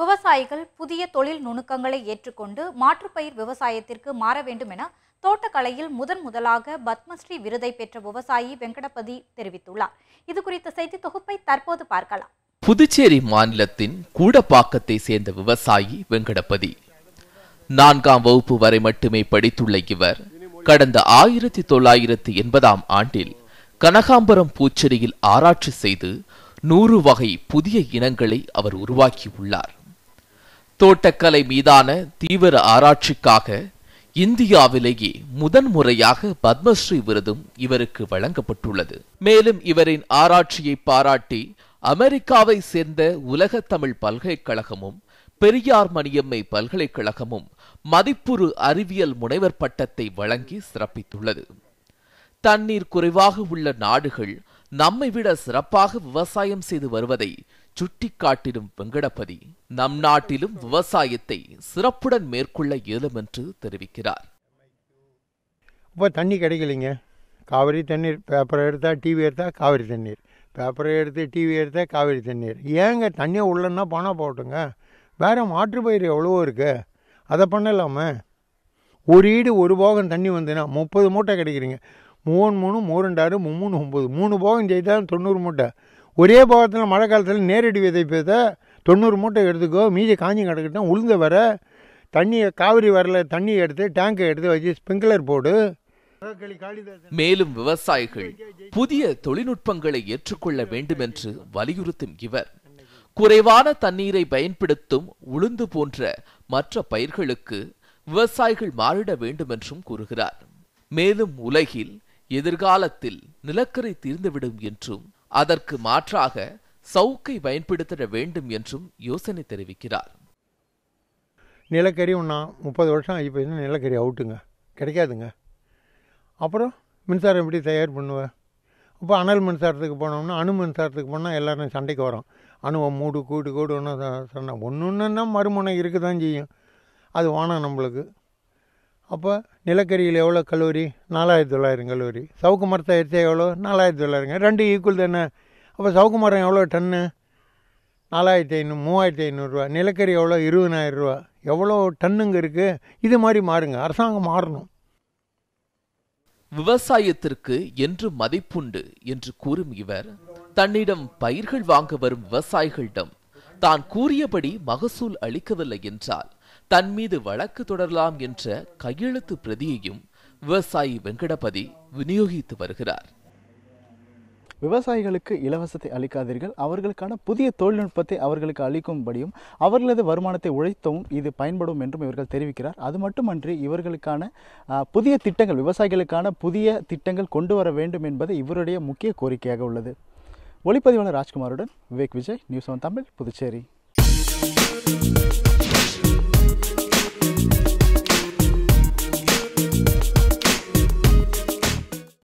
விவசாயிகள் புதிய தொழில் நுணுக்கங்களை ஏற்றுக்கொண்டு மாற்றுப்பயிர் விவசாயத்திற்கு மாற வேண்டும் என தோட்டக்கலையில் முதன் முதலாக பத்மஸ்ரீ விருதை பெற்ற விவசாயி வெங்கடபதி தெரிவித்துள்ளார் இது குறித்த செய்தி தொகுப்பை தற்போது பார்க்கலாம் புதுச்சேரி மாநிலத்தின் கூடப்பாக்கத்தை சேர்ந்த விவசாயி வெங்கடபதி நான்காம் வகுப்பு வரை மட்டுமே படித்துள்ள இவர் கடந்த ஆயிரத்தி தொள்ளாயிரத்தி எண்பதாம் ஆண்டில் கனகாம்பரம் பூச்செடியில் ஆராய்ச்சி செய்து நூறு வகை புதிய இனங்களை அவர் உருவாக்கியுள்ளார் தோட்டக்கலை மீதான தீவிர ஆராய்ச்சிக்காக இந்தியாவிலேயே முதன்முறையாக பத்மஸ்ரீ விருதும் இவருக்கு வழங்கப்பட்டுள்ளது மேலும் இவரின் ஆராய்ச்சியை பாராட்டி அமெரிக்காவை சேர்ந்த உலக தமிழ் பல்கலைக்கழகமும் பெரியார் மணியம்மை பல்கலைக்கழகமும் மதிப்புறு அறிவியல் முனைவர் பட்டத்தை வழங்கி சிறப்பித்துள்ளது தண்ணீர் குறைவாக உள்ள நாடுகள் நம்மை விட சிறப்பாக விவசாயம் செய்து வருவதை சுட்டிக்காட்டிடும் வெங்கடபதி நம் நாட்டிலும் விவசாயத்தை சிறப்புடன் மேற்கொள்ள இயலும் என்று தெரிவிக்கிறார் இப்போ தண்ணி கிடைக்கலைங்க காவிரி தண்ணீர் பேப்பரை எடுத்தால் டிவி எடுத்தால் காவிரி தண்ணீர் பேப்பரை எடுத்து டிவி எடுத்தால் காவிரி தண்ணீர் ஏங்க தண்ணியை உள்ளன்னா பணம் போட்டுங்க வேறு மாற்று பயிர் எவ்வளவோ இருக்கு அதை பண்ணலாமே ஒரு ஈடு ஒரு போகம் தண்ணி வந்துன்னா முப்பது மூட்டை கிடைக்கிறீங்க மூணு மூணு மூணுண்டாறு மும்மூணு ஒம்பது மூணு போகம் செய்தால் தொண்ணூறு மூட்டை ஒரே போகத்தில் மழை காலத்தில் நேரடி விதைப்பதை தொண்ணூறு மூட்டை எடுத்துக்கோ மீதி காஞ்சி கிடக்கட்டும் உளுந்த வர தண்ணியை காவிரி வரல தண்ணி எடுத்து டேங்கை எடுத்து வச்சு ஸ்ப்ரிங்க்லர் போடு மேலும் விவசாயிகள் புதிய தொழில்நுட்பங்களை ஏற்றுக்கொள்ள வேண்டும் என்று வலியுறுத்தும் இவர் குறைவான தண்ணீரை பயன்படுத்தும் உளுந்து போன்ற மற்ற பயிர்களுக்கு விவசாயிகள் மாறிட வேண்டும் என்றும் கூறுகிறார் மேலும் உலகில் எதிர்காலத்தில் நிலக்கரி தீர்ந்துவிடும் என்றும் அதற்கு மாற்றாக சவுக்கை பயன்படுத்திட வேண்டும் என்றும் யோசனை தெரிவிக்கிறார் நிலக்கரி ஒன்றா முப்பது வருஷம் ஆகி போயிடுச்சுன்னா நிலக்கரி அவுட்டுங்க கிடைக்காதுங்க அப்புறம் மின்சாரம் எப்படி தயார் பண்ணுவேன் இப்போ அனல் மின்சாரத்துக்கு போனோம்னா அணு மின்சாரத்துக்கு போனால் எல்லோரும் சண்டைக்கு வரோம் அணுவை மூடு கூடு கூடு ஒன்று சொன்னால் ஒன்று ஒன்றுன்னா மறுமுனை இருக்க தான் செய்யும் அது வானம் நம்மளுக்கு அப்போ நிலக்கரியில் எவ்வளோ கல்லூரி நாலாயிரத்தி தொள்ளாயிரம் கல்லூரி சவுக்கு மரத்தை எடுத்தா எவ்வளோ நாலாயிரத்தி தொள்ளாயிரங்க ரெண்டு ஈக்குவல் தானே அப்போ சவுக்கு மரம் எவ்வளோ டன்னு நாலாயிரத்தி ஐநூறு மூவாயிரத்தி ஐநூறுரூவா நிலக்கரி எவ்வளோ இருபதாயிரம் ரூபா எவ்வளோ டன்னுங்க இருக்குது இது மாதிரி மாறுங்க அரசாங்கம் மாறணும் விவசாயத்திற்கு என்று மதிப்புண்டு என்று கூறும் இவர் தன்னிடம் பயிர்கள் வாங்க வரும் விவசாயிகளிடம் தான் கூறியபடி மகசூல் அளிக்கவில்லை என்றால் தன் மீது வழக்கு தொடரலாம் என்ற கையெழுத்து பிரதியையும் விவசாயி வெங்கடபதி விநியோகித்து வருகிறார் விவசாயிகளுக்கு இலவசத்தை அளிக்காதீர்கள் அவர்களுக்கான புதிய தொழில்நுட்பத்தை அவர்களுக்கு அளிக்கும்படியும் அவர்களது வருமானத்தை உழைத்தவும் இது பயன்படும் என்றும் இவர்கள் தெரிவிக்கிறார் அது மட்டுமன்றி இவர்களுக்கான ஆ, புதிய திட்டங்கள் விவசாயிகளுக்கான புதிய திட்டங்கள் கொண்டு வர வேண்டும் என்பது இவருடைய முக்கிய கோரிக்கையாக உள்ளது ஒளிப்பதிவாளர் ராஜ்குமாருடன் விவேக் விஜய் நியூஸ் ஒன் தமிழ் புதுச்சேரி